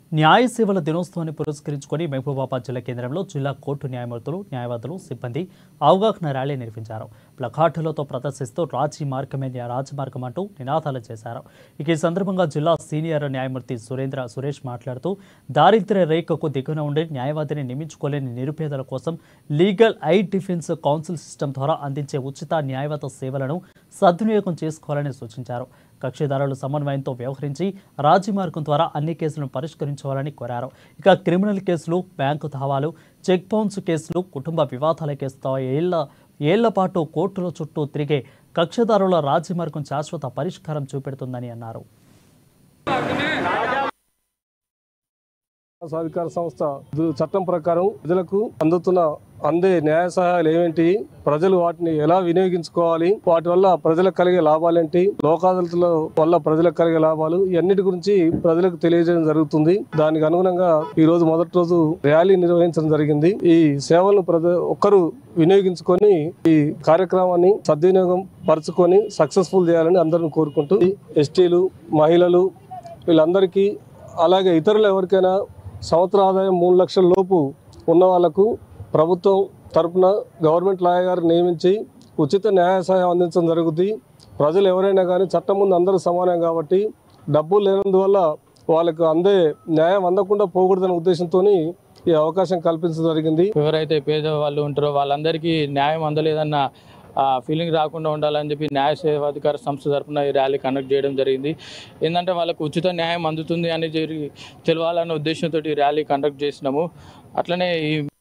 న్యాయ సేవల దినోత్సవాన్ని పురస్కరించుకొని మహబూబాబాద్ జిల్లా కేంద్రంలో జిల్లా కోర్టు న్యాయమూర్తులు న్యాయవాదులు సిబ్బంది అవగాహన ర్యాలీ నిర్వహించారు ప్లకార్డులతో ప్రదర్శిస్తూ రాజీ మార్గమే న్యా- రాజమార్గం అంటూ నినాదాలు చేశారు ఇక ఈ సందర్భంగా జిల్లా సీనియర్ న్యాయమూర్తి సురేంద్ర సురేష్ మాట్లాడుతూ దారిద్ర్య రేఖకు దిగున ఉండి న్యాయవాదిని నియమించుకోలేని నిరుపేదల కోసం legal aid defence counsel system ద్వారా అందించే ఉచిత న్యాయవాద సేవలను సద్వినియోగం చేసుకోవాలని సూచించారు కక్షిదారులు సమన్వయంతో వ్యవహరించి రాజీ మార్గం ద్వారా అన్ని కేసులను పరిష్కరించాలని కోరారు ఇక క్రిమినల్ కేసులు బ్యాంకు దావాలు చెక్ బౌన్స్ కేసులు కుటుంబ వివాదాల కేసుతో ఏళ్ల ఏళ్ల పాటు కోర్టుల చుట్టూ తిరిగే కక్షిదారుల రాజీ మార్గం శాశ్వత పరిష్కారం చూపెడుతుందని అన్నారు సాధికార సంస్థ దు- చట్టం ప్రకారం ప్రజలకు అందుతున్న అందే న్యాయ సహాయాలు ఏమేంటి ప్రజలు వాటిని ఎలా వినియోగించుకోవాలి వాటి వల్ల ప్రజలకు కలిగే లాభాలేంటి లోక్ అదాలతుల వల్ల ప్రజలకు కలిగే లాభాలు ఇవన్నిటి గురించి ప్రజలకు తెలియజేయడం జరుగుతుంది దానికి అనుగుణంగా ఈ రోజు మొదటి రోజు ర్యాలీ నిర్వహించడం జరిగింది ఈ సేవలను ప్రజ ఒక్కరు వినియోగించుకొని ఈ కార్యక్రమాన్ని సద్వినియోగం పరుచుకొని సక్సెస్ఫుల్ చేయాలని అందరిని కోరుకుంటూ ఎస్టీలు మహిళలు వీళ్ళందరికీ అలాగే ఇతరులు ఎవరికైనా సంవత్సర ఆదాయం మూడు లక్షల లోపు ఉన్న వాళ్ళకు ప్రభుత్వం తరపున గవర్నమెంట్ లాయర్ గారు నియమించి ఉచిత న్యాయ సహాయం అందించడం జరుగుతుంది ప్రజలు ఎవరైనా కానీ చట్టం ముందు అందరూ సమానం కాబట్టి డబ్బులు లేనందువల్ల వాళ్ళకు అందే న్యాయం అందకుండా పోకూడదనే ఉద్దేశంతో ఈ అవకాశం కల్పించడం జరిగింది ఎవరైతే పేదవాళ్ళు ఉంటారో వాళ్ళందరికీ న్యాయం అందలేదన్న ఫీలింగ్ రాకుండా ఉండాలని చెప్పి న్యాయ సేవాధికార సంస్థ తరఫున ఈ ర్యాలీ కండక్ట్ చేయడం జరిగింది ఏంటంటే వాళ్ళకు ఉచిత న్యాయం అందుతుంది అని జరిగి తెలవాలన్న ఉద్దేశంతో ఈ ర్యాలీ కండక్ట్ చేసినాము అట్లనే ఈ